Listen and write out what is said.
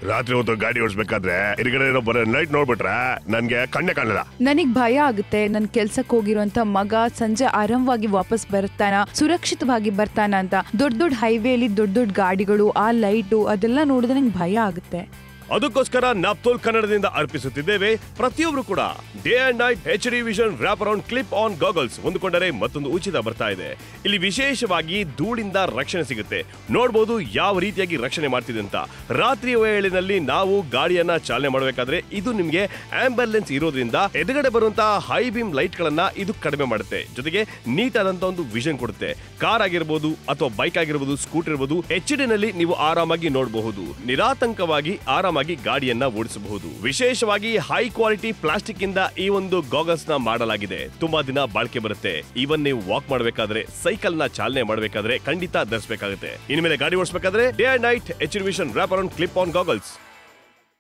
ರಾತ್ರಿ ಹೊತ್ತು ಗಾಡಿ ಓಡಿಸ್ಬೇಕಾದ್ರೆ ಎದುರುಗಡೆ ಇರೋ ಬರೋ ಲೈಟ್ ನೋಡ್ಬಿಟ್ರೆ ನನ್ಗೆ ಕಣ್ಣೆ ಕಾಣಲ್ಲ ನನಗ್ ಭಯ ಆಗುತ್ತೆ ನನ್ ಕೆಲ್ಸಕ್ ಹೋಗಿರೋಂತ ಮಗ ಸಂಜೆ ಆರಾಮವಾಗಿ ವಾಪಸ್ ಬರ್ತಾನ ಸುರಕ್ಷಿತವಾಗಿ ಬರ್ತಾನ ಅಂತ ದೊಡ್ಡ ದೊಡ್ಡ ಹೈವೇಲಿ ದೊಡ್ಡ ದೊಡ್ಡ ಗಾಡಿಗಳು ಆ ಲೈಟು ಅದೆಲ್ಲ ನೋಡಿದ್ರೆ ನಂಗೆ ಭಯ ಆಗುತ್ತೆ ಅದಕ್ಕೋಸ್ಕರ ನಾಪ್ತೋಲ್ ಕನ್ನಡದಿಂದ ಅರ್ಪಿಸುತ್ತಿದ್ದೇವೆ ಪ್ರತಿಯೊಬ್ರು ಕೂಡ day and night H D vision wrap around clip on goggles ಹೊಂದಿಕೊಂಡರೆ ಮತ್ತೊಂದು ಉಚಿತ ಬರ್ತಾ ಇದೆ ಇಲ್ಲಿ ವಿಶೇಷವಾಗಿ ಧೂಳಿಂದ ರಕ್ಷಣೆ ಸಿಗುತ್ತೆ ನೋಡ್ಬೋದು ಯಾವ ರೀತಿಯಾಗಿ ರಕ್ಷಣೆ ಮಾಡ್ತಿದೆ ಅಂತ ರಾತ್ರಿ ವೇಳೆಯಲ್ಲಿ ನಾವು ಗಾಡಿಯನ್ನ ಚಾಲನೆ ಮಾಡಬೇಕಾದ್ರೆ ಇದು ನಿಮ್ಗೆ ಆಂಬುಲೆನ್ಸ್ ಇರೋದ್ರಿಂದ ಎದುರುಗಡೆ ಬರುವಂತಹ ಹೈ ಬೀಮ್ ಲೈಟ್ ಗಳನ್ನ ಇದು ಕಡಿಮೆ ಮಾಡುತ್ತೆ ಜೊತೆಗೆ ನೀಟ್ ಆದಂತ ಒಂದು ವಿಷನ್ ಕೊಡುತ್ತೆ ಕಾರ್ ಆಗಿರ್ಬೋದು ಅಥವಾ ಬೈಕ್ ಆಗಿರ್ಬೋದು ಸ್ಕೂಟರ್ ಇರ್ಬೋದು ಎಚ್ ನಲ್ಲಿ ನೀವು ಆರಾಮಾಗಿ ನೋಡಬಹುದು ನಿರಾತಂಕವಾಗಿ ಆರಾಮಾಗಿ ಗಾಡಿಯನ್ನ ಓಡಿಸಬಹುದು ವಿಶೇಷವಾಗಿ ಹೈ ಕ್ವಾಲಿಟಿ ಪ್ಲಾಸ್ಟಿಕ್ ಇಂದ ಈ ಒಂದು ಗಾಗಲ್ಸ್ ನ ಮಾಡಲಾಗಿದೆ ತುಂಬಾ ದಿನ ಬಾಳಿಕೆ ಬರುತ್ತೆ ಈವನ್ ನೀವು ವಾಕ್ ಮಾಡಬೇಕಾದ್ರೆ ಸೈಕಲ್ ನ ಚಾಲನೆ ಮಾಡಬೇಕಾದ್ರೆ ಖಂಡಿತ ಧರಿಸಬೇಕಾಗುತ್ತೆ ಇನ್ಮೇಲೆ ಗಾಡಿ ಓಡಿಸಬೇಕಾದ್ರೆ day and night H vision wrap around clip on goggles